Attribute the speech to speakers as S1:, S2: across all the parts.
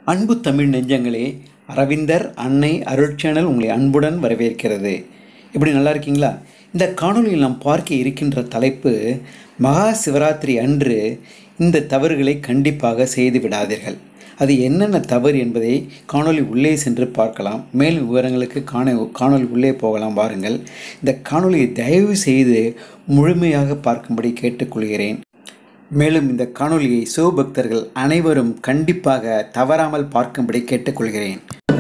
S1: அன்பு தமிழ் நெஞ்சங்களே அரவிந்தர் அன்னை அருள் சேனல் உங்களை அன்புடன் வரவேற்கிறது எப்படி நல்லா இருக்கீங்களா இந்த காணொளியில் நாம் பார்க்க இருக்கின்ற தலைப்பு மகா சிவராத்திரி அன்று இந்த தவறுகளை கண்டிப்பாக செய்து விடாதீர்கள் அது என்னென்ன தவறு என்பதை காணொளி உள்ளே சென்று பார்க்கலாம் மேலும் விவரங்களுக்கு காண காணொளி உள்ளே போகலாம் வாருங்கள் இந்த காணொளியை தயவு செய்து முழுமையாக பார்க்கும்படி கேட்டுக்கொள்கிறேன் மேலும் இந்த காணொளியை சிவபக்தர்கள் அனைவரும் கண்டிப்பாக தவறாமல் பார்க்கும்படி கேட்டுக்கொள்கிறேன்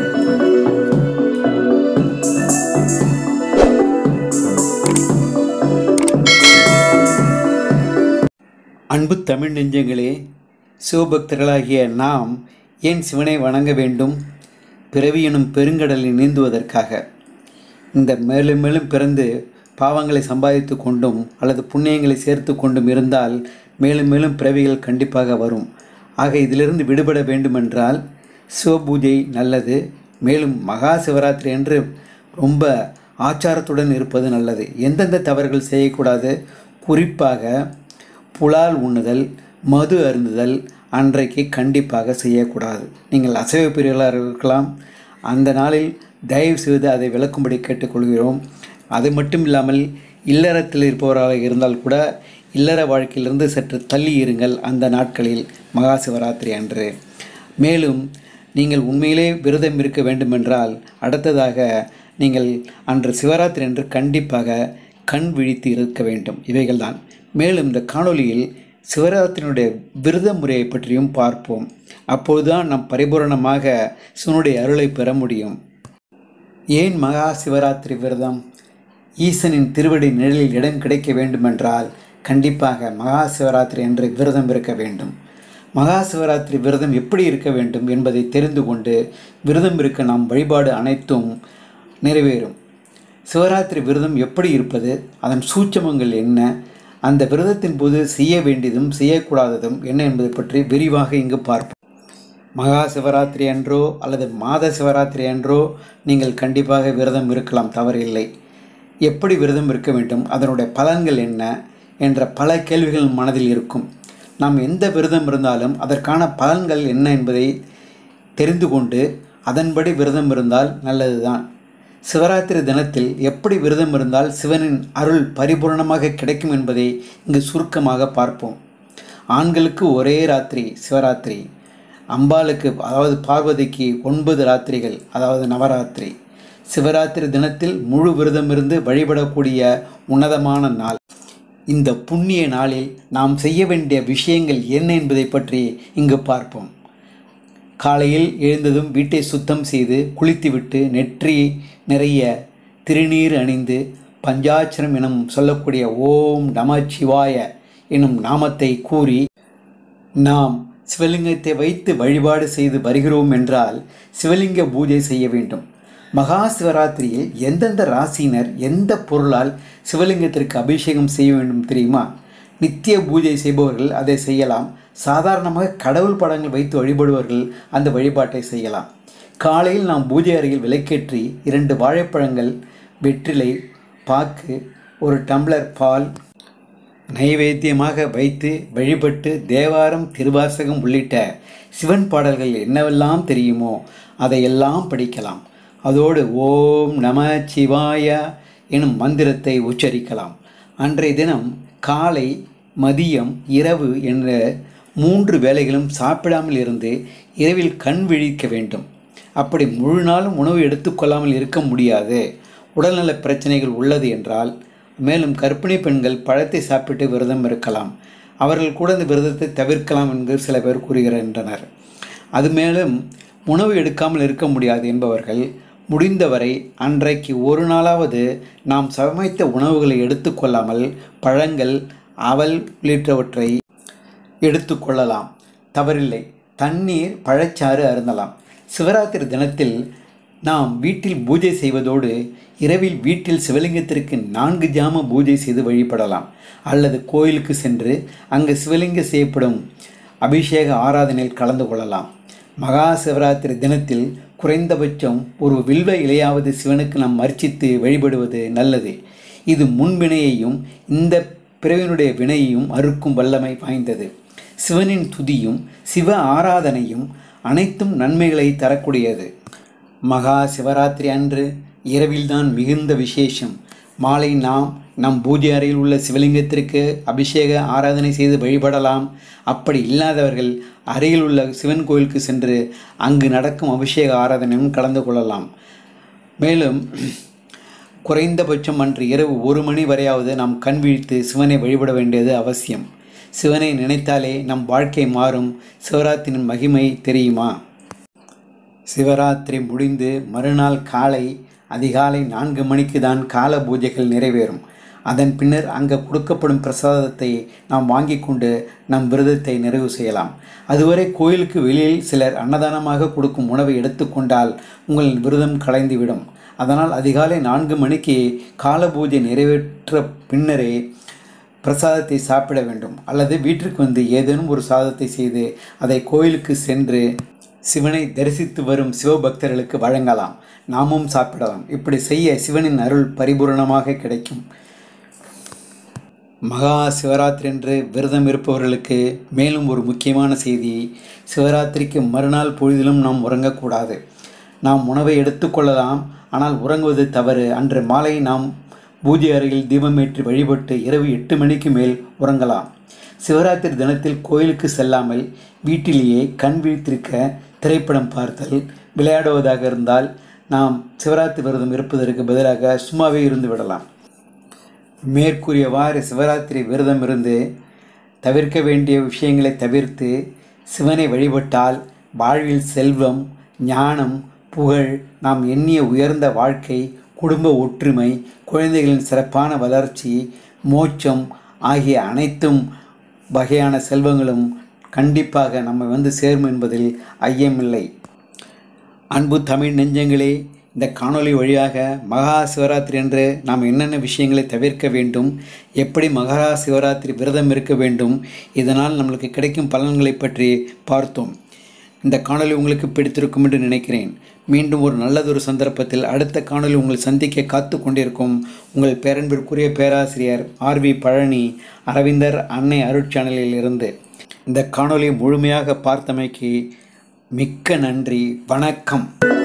S1: அன்பு தமிழ் நெஞ்சங்களே சிவபக்தர்களாகிய நாம் ஏன் சிவனை வணங்க வேண்டும் பிறவி எனும் பெருங்கடலில் நீந்துவதற்காக இந்த மேலும் மேலும் பிறந்து பாவங்களை சம்பாதித்து கொண்டும் அல்லது புண்ணியங்களை சேர்த்து கொண்டும் இருந்தால் மேலும் மேலும் பிறவிகள் கண்டிப்பாக வரும் ஆக இதிலிருந்து விடுபட வேண்டுமென்றால் சிவபூஜை நல்லது மேலும் மகா சிவராத்திரி என்று ரொம்ப ஆச்சாரத்துடன் இருப்பது நல்லது எந்தெந்த தவறுகள் செய்யக்கூடாது குறிப்பாக புலால் உண்ணுதல் மது அருந்துதல் அன்றைக்கு கண்டிப்பாக செய்யக்கூடாது நீங்கள் அசைவ பிரியர்களாக இருக்கலாம் அந்த நாளில் தயவு செய்து அதை விளக்கும்படி கேட்டுக்கொள்கிறோம் அது மட்டும் இல்லாமல் இல்லறத்தில் இருப்பவராக இருந்தால் கூட இல்லற வாழ்க்கையிலிருந்து சற்று தள்ளி இருங்கள் அந்த நாட்களில் மகா சிவராத்திரி அன்று மேலும் நீங்கள் உண்மையிலே விரதம் இருக்க வேண்டுமென்றால் அடுத்ததாக நீங்கள் அன்று சிவராத்திரி அன்று கண்டிப்பாக கண் விழித்து இருக்க வேண்டும் இவைகள்தான் மேலும் இந்த காணொளியில் சிவராத்திரியினுடைய விரத முறையை பற்றியும் பார்ப்போம் அப்போதுதான் நாம் பரிபூரணமாக சிவனுடைய அருளை பெற முடியும் ஏன் மகா சிவராத்திரி விரதம் ஈசனின் திருவடி நிழலில் இடம் கிடைக்க வேண்டுமென்றால் கண்டிப்பாக மகா சிவராத்திரி என்று விரதம் இருக்க வேண்டும் மகா சிவராத்திரி விரதம் எப்படி இருக்க வேண்டும் என்பதை தெரிந்து கொண்டு விரதம் இருக்க நாம் வழிபாடு அனைத்தும் நிறைவேறும் சிவராத்திரி விரதம் எப்படி இருப்பது அதன் சூட்சமங்கள் என்ன அந்த விரதத்தின் போது செய்ய வேண்டியதும் செய்யக்கூடாததும் என்ன என்பதை பற்றி விரிவாக இங்கு பார்ப்போம் மகா சிவராத்திரி அன்றோ அல்லது மாத சிவராத்திரி அன்றோ நீங்கள் கண்டிப்பாக விரதம் இருக்கலாம் தவறில்லை எப்படி விரதம் இருக்க வேண்டும் அதனுடைய பலன்கள் என்ன என்ற பல கேள்விகள் மனதில் இருக்கும் நாம் எந்த விரதம் இருந்தாலும் அதற்கான பலன்கள் என்ன என்பதை தெரிந்து கொண்டு அதன்படி விரதம் இருந்தால் நல்லதுதான் சிவராத்திரி தினத்தில் எப்படி விரதம் இருந்தால் சிவனின் அருள் பரிபூர்ணமாக கிடைக்கும் என்பதை இங்கு சுருக்கமாக பார்ப்போம் ஆண்களுக்கு ஒரே ராத்திரி சிவராத்திரி அம்பாளுக்கு அதாவது பார்வதிக்கு ஒன்பது ராத்திரிகள் அதாவது நவராத்திரி சிவராத்திரி தினத்தில் முழு விரதம் இருந்து வழிபடக்கூடிய உன்னதமான நாள் இந்த புண்ணிய நாளில் நாம் செய்ய வேண்டிய விஷயங்கள் என்ன என்பதை பற்றி இங்கு பார்ப்போம் காலையில் எழுந்ததும் வீட்டை சுத்தம் செய்து குளித்துவிட்டு நெற்றி நிறைய திருநீர் அணிந்து பஞ்சாட்சரம் எனும் சொல்லக்கூடிய ஓம் நம சிவாய எனும் நாமத்தை கூறி நாம் சிவலிங்கத்தை வைத்து வழிபாடு செய்து வருகிறோம் என்றால் சிவலிங்க பூஜை செய்ய வேண்டும் மகா சிவராத்திரியில் எந்தெந்த ராசியினர் எந்த பொருளால் சிவலிங்கத்திற்கு அபிஷேகம் செய்ய வேண்டும் தெரியுமா நித்திய பூஜை செய்பவர்கள் அதை செய்யலாம் சாதாரணமாக கடவுள் படங்கள் வைத்து வழிபடுவர்கள் அந்த வழிபாட்டை செய்யலாம் காலையில் நாம் பூஜை அறையில் விளக்கேற்றி இரண்டு வாழைப்பழங்கள் வெற்றிலை பாக்கு ஒரு டம்ளர் பால் நைவேத்தியமாக வைத்து வழிபட்டு தேவாரம் திருவாசகம் உள்ளிட்ட சிவன் பாடல்கள் என்னவெல்லாம் தெரியுமோ அதையெல்லாம் படிக்கலாம் அதோடு ஓம் நம சிவாய எனும் மந்திரத்தை உச்சரிக்கலாம் அன்றைய தினம் காலை மதியம் இரவு என்ற மூன்று வேளைகளும் சாப்பிடாமல் இருந்து இரவில் கண் விழிக்க வேண்டும் அப்படி முழு நாளும் உணவு எடுத்துக்கொள்ளாமல் இருக்க முடியாது உடல்நல பிரச்சனைகள் உள்ளது என்றால் மேலும் கர்ப்பிணி பெண்கள் பழத்தை சாப்பிட்டு விரதம் இருக்கலாம் அவர்கள் கூட இந்த விரதத்தை தவிர்க்கலாம் என்று சில பேர் கூறுகின்றனர் அது மேலும் உணவு எடுக்காமல் இருக்க முடியாது என்பவர்கள் முடிந்தவரை அன்றைக்கு ஒரு நாளாவது நாம் சமைத்த உணவுகளை எடுத்துக்கொள்ளாமல் பழங்கள் அவல் உள்ளிட்டவற்றை எடுத்துக்கொள்ளலாம் தவறில்லை தண்ணீர் பழச்சாறு அருந்தலாம் சிவராத்திரி தினத்தில் நாம் வீட்டில் பூஜை செய்வதோடு இரவில் வீட்டில் சிவலிங்கத்திற்கு நான்கு ஜாம பூஜை செய்து வழிபடலாம் அல்லது கோயிலுக்கு சென்று அங்கு சிவலிங்க செய்யப்படும் அபிஷேக ஆராதனையில் கலந்து கொள்ளலாம் மகா சிவராத்திரி தினத்தில் குறைந்தபட்சம் ஒரு வில்வ இலையாவது சிவனுக்கு நாம் அர்ச்சித்து வழிபடுவது நல்லது இது முன்வினையையும் இந்த பிறவினுடைய வினையையும் அறுக்கும் வல்லமை வாய்ந்தது சிவனின் துதியும் சிவ ஆராதனையும் அனைத்தும் நன்மைகளை தரக்கூடியது மகா சிவராத்திரி அன்று இரவில்தான் மிகுந்த விசேஷம் மாலை நாம் நம் பூஜை அறையில் உள்ள சிவலிங்கத்திற்கு அபிஷேக ஆராதனை செய்து வழிபடலாம் அப்படி இல்லாதவர்கள் அருகில் உள்ள சிவன் கோயிலுக்கு சென்று அங்கு நடக்கும் அபிஷேக ஆராதனையும் கலந்து கொள்ளலாம் மேலும் குறைந்தபட்சம் அன்று இரவு ஒரு மணி வரையாவது நாம் கண் விழித்து சிவனை வழிபட வேண்டியது அவசியம் சிவனை நினைத்தாலே நம் வாழ்க்கை மாறும் சிவராத்திரியின் மகிமை தெரியுமா சிவராத்திரி முடிந்து மறுநாள் காலை அதிகாலை நான்கு மணிக்கு தான் கால பூஜைகள் நிறைவேறும் அதன் பின்னர் அங்கே கொடுக்கப்படும் பிரசாதத்தை நாம் வாங்கி கொண்டு நம் விரதத்தை நிறைவு செய்யலாம் அதுவரை கோயிலுக்கு வெளியில் சிலர் அன்னதானமாக கொடுக்கும் உணவை எடுத்துக்கொண்டால் உங்கள் விரதம் கலைந்துவிடும் அதனால் அதிகாலை நான்கு மணிக்கு கால பூஜை நிறைவேற்ற பின்னரே பிரசாதத்தை சாப்பிட வேண்டும் அல்லது வீட்டிற்கு வந்து ஏதேனும் ஒரு சாதத்தை செய்து அதை கோயிலுக்கு சென்று சிவனை தரிசித்து வரும் சிவபக்தர்களுக்கு வழங்கலாம் நாமும் சாப்பிடலாம் இப்படி செய்ய சிவனின் அருள் பரிபூரணமாக கிடைக்கும் மகா சிவராத்திரி என்று விரதம் இருப்பவர்களுக்கு மேலும் ஒரு முக்கியமான செய்தி சிவராத்திரிக்கு மறுநாள் பொழுதிலும் நாம் உறங்கக்கூடாது நாம் உணவை எடுத்துக்கொள்ளலாம் ஆனால் உறங்குவது தவறு அன்று மாலை நாம் பூஜை அறையில் தீபமேற்றி வழிபட்டு இரவு எட்டு மணிக்கு மேல் உறங்கலாம் சிவராத்திரி தினத்தில் கோயிலுக்கு செல்லாமல் வீட்டிலேயே கண் விழித்திருக்க திரைப்படம் பார்த்தல் விளையாடுவதாக இருந்தால் நாம் சிவராத்திரி விரதம் இருப்பதற்கு பதிலாக சும்மாவே இருந்து விடலாம் மேற்கூறியவாறு சிவராத்திரி விரதம் இருந்து தவிர்க்க வேண்டிய விஷயங்களை தவிர்த்து சிவனை வழிபட்டால் வாழ்வில் செல்வம் ஞானம் புகழ் நாம் எண்ணிய உயர்ந்த வாழ்க்கை குடும்ப ஒற்றுமை குழந்தைகளின் சிறப்பான வளர்ச்சி மோட்சம் ஆகிய அனைத்தும் வகையான செல்வங்களும் கண்டிப்பாக நம்மை வந்து சேரும் என்பதில் ஐயமில்லை அன்பு தமிழ் நெஞ்சங்களே இந்த காணொளி வழியாக மகா சிவராத்திரி என்று நாம் என்னென்ன விஷயங்களை தவிர்க்க வேண்டும் எப்படி மகா சிவராத்திரி விரதம் இருக்க வேண்டும் இதனால் நம்மளுக்கு கிடைக்கும் பலன்களை பற்றி பார்த்தோம் இந்த காணொளி உங்களுக்கு பிடித்திருக்கும் என்று நினைக்கிறேன் மீண்டும் ஒரு நல்லதொரு சந்தர்ப்பத்தில் அடுத்த காணொளி உங்களை சந்திக்க காத்து கொண்டிருக்கும் உங்கள் பேரன்பிற்குரிய பேராசிரியர் ஆர்வி பழனி அரவிந்தர் அன்னை அருட்சேனலில் இருந்து இந்த காணொளி முழுமையாக பார்த்தமைக்கு மிக்க நன்றி வணக்கம்